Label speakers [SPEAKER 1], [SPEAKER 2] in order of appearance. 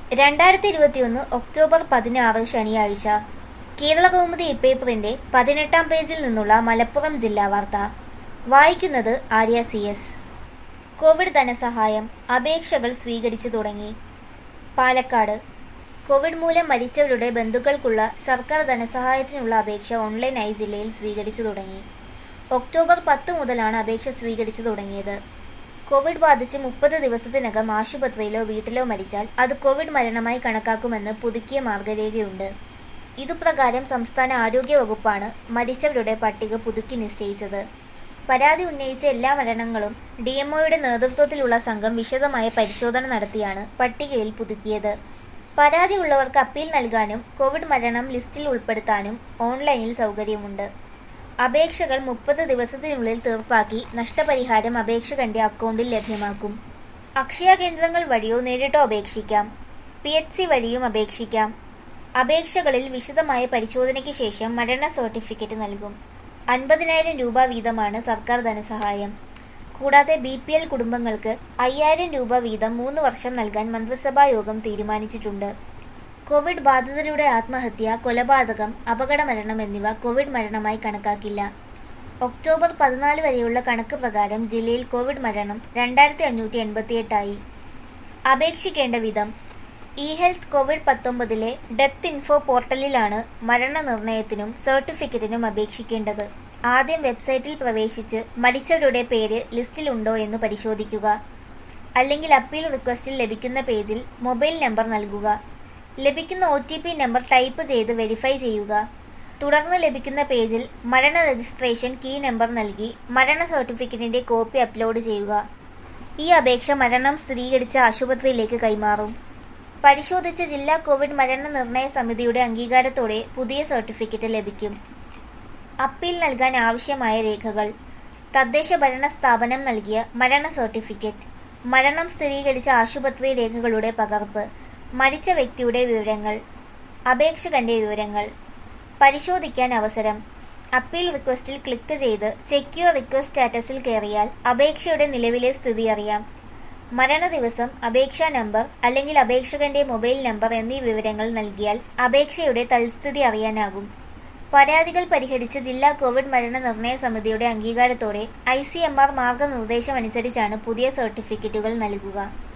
[SPEAKER 1] രണ്ടായിരത്തി ഇരുപത്തിയൊന്ന് ഒക്ടോബർ പതിനാറ് ശനിയാഴ്ച കേരളകൗമുദി ഇപ്പേപ്പറിന്റെ പതിനെട്ടാം പേജിൽ നിന്നുള്ള മലപ്പുറം ജില്ലാ വാർത്ത വായിക്കുന്നത് ആര്യ സി എസ് കോവിഡ് ധനസഹായം അപേക്ഷകൾ സ്വീകരിച്ചു തുടങ്ങി പാലക്കാട് കോവിഡ് മൂലം മരിച്ചവരുടെ ബന്ധുക്കൾക്കുള്ള സർക്കാർ ധനസഹായത്തിനുള്ള അപേക്ഷ ഓൺലൈനായി ജില്ലയിൽ സ്വീകരിച്ചു തുടങ്ങി ഒക്ടോബർ പത്ത് മുതലാണ് അപേക്ഷ സ്വീകരിച്ചു തുടങ്ങിയത് കോവിഡ് ബാധിച്ച് മുപ്പത് ദിവസത്തിനകം ആശുപത്രിയിലോ വീട്ടിലോ മരിച്ചാൽ അത് കോവിഡ് മരണമായി കണക്കാക്കുമെന്ന് പുതുക്കിയ മാർഗരേഖയുണ്ട് ഇതുപ്രകാരം സംസ്ഥാന ആരോഗ്യ വകുപ്പാണ് മരിച്ചവരുടെ പട്ടിക പുതുക്കി നിശ്ചയിച്ചത് പരാതി ഉന്നയിച്ച എല്ലാ മരണങ്ങളും ഡി എംഒയുടെ നേതൃത്വത്തിലുള്ള സംഘം വിശദമായ പരിശോധന നടത്തിയാണ് പട്ടികയിൽ പുതുക്കിയത് പരാതി ഉള്ളവർക്ക് അപ്പീൽ നൽകാനും കോവിഡ് മരണം ലിസ്റ്റിൽ ഉൾപ്പെടുത്താനും ഓൺലൈനിൽ സൗകര്യമുണ്ട് അപേക്ഷകൾ മുപ്പത് ദിവസത്തിനുള്ളിൽ തീർപ്പാക്കി നഷ്ടപരിഹാരം അപേക്ഷകന്റെ അക്കൗണ്ടിൽ ലഭ്യമാക്കും അക്ഷയ കേന്ദ്രങ്ങൾ വഴിയോ നേരിട്ടോ അപേക്ഷിക്കാം പി എച്ച് സി വഴിയും അപേക്ഷിക്കാം അപേക്ഷകളിൽ വിശദമായ പരിശോധനയ്ക്ക് ശേഷം മരണ സർട്ടിഫിക്കറ്റ് നൽകും അൻപതിനായിരം രൂപ വീതമാണ് സർക്കാർ ധനസഹായം കൂടാതെ ബി പി എൽ കുടുംബങ്ങൾക്ക് അയ്യായിരം രൂപ വീതം മൂന്ന് വർഷം നൽകാൻ മന്ത്രിസഭാ യോഗം തീരുമാനിച്ചിട്ടുണ്ട് കോവിഡ് ബാധിതരുടെ ആത്മഹത്യ കൊലപാതകം അപകടമരണം എന്നിവ കോവിഡ് മരണമായി കണക്കാക്കില്ല ഒക്ടോബർ പതിനാല് വരെയുള്ള കണക്ക് പ്രകാരം ജില്ലയിൽ കോവിഡ് മരണം രണ്ടായിരത്തി അഞ്ഞൂറ്റി എൺപത്തിയെട്ടായി അപേക്ഷിക്കേണ്ട വിധം ഇ ഹെൽത്ത് കോവിഡ് പത്തൊമ്പതിലെ ഡെത്ത് ഇൻഫോ പോർട്ടലിലാണ് മരണനിർണയത്തിനും സർട്ടിഫിക്കറ്റിനും അപേക്ഷിക്കേണ്ടത് ആദ്യം വെബ്സൈറ്റിൽ പ്രവേശിച്ച് മരിച്ചവരുടെ പേര് ലിസ്റ്റിലുണ്ടോ എന്ന് പരിശോധിക്കുക അല്ലെങ്കിൽ അപ്പീൽ റിക്വസ്റ്റിൽ ലഭിക്കുന്ന പേജിൽ മൊബൈൽ നമ്പർ നൽകുക ലഭിക്കുന്ന O T P number type ചെയ്ത് വെരിഫൈ ചെയ്യുക തുടർന്ന് ലഭിക്കുന്ന പേജിൽ മരണ രജിസ്ട്രേഷൻ കീ നമ്പർ നൽകി മരണ സർട്ടിഫിക്കറ്റിന്റെ കോപ്പി അപ്ലോഡ് ചെയ്യുക ഈ അപേക്ഷ മരണം സ്ഥിരീകരിച്ച ആശുപത്രിയിലേക്ക് കൈമാറും പരിശോധിച്ച ജില്ലാ കോവിഡ് മരണ നിർണയ സമിതിയുടെ അംഗീകാരത്തോടെ പുതിയ സർട്ടിഫിക്കറ്റ് ലഭിക്കും അപ്പീൽ നൽകാൻ ആവശ്യമായ രേഖകൾ തദ്ദേശ ഭരണ സ്ഥാപനം നൽകിയ മരണ സർട്ടിഫിക്കറ്റ് മരണം സ്ഥിരീകരിച്ച ആശുപത്രി രേഖകളുടെ പകർപ്പ് മരിച്ച വ്യക്തിയുടെ വിവരങ്ങൾ അപേക്ഷകന്റെ വിവരങ്ങൾ പരിശോധിക്കാൻ അവസരം അപ്പീൽ റിക്വസ്റ്റിൽ ക്ലിക്ക് ചെയ്ത് ചെക്ക് യുവർ റിക്വസ്റ്റ് സ്റ്റാറ്റസിൽ കയറിയാൽ അപേക്ഷയുടെ നിലവിലെ സ്ഥിതി അറിയാം മരണ ദിവസം അപേക്ഷാ നമ്പർ അല്ലെങ്കിൽ അപേക്ഷകന്റെ മൊബൈൽ നമ്പർ എന്നീ വിവരങ്ങൾ നൽകിയാൽ അപേക്ഷയുടെ തൽസ്ഥിതി അറിയാനാകും പരാതികൾ പരിഹരിച്ച് ജില്ലാ കോവിഡ് മരണ നിർണയ സമിതിയുടെ അംഗീകാരത്തോടെ ഐ സി എം ആർ മാർഗനിർദ്ദേശമനുസരിച്ചാണ് പുതിയ സർട്ടിഫിക്കറ്റുകൾ നൽകുക